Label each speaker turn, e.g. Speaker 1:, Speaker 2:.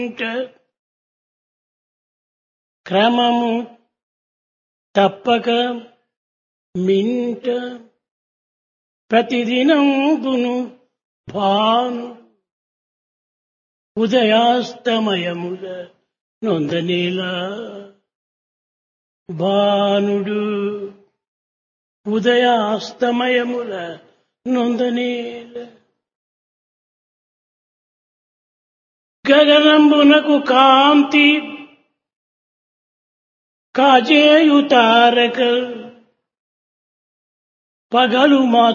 Speaker 1: ఇంట క్రమము తప్పక మింట ప్రతిదినంబును భాను ఉదయాస్తమయముల నొందనేలా భానుడు ఉదయాస్తమయముల నొందనేల గగనంబునకు కాంతి కాజేయు తారక పగలు మా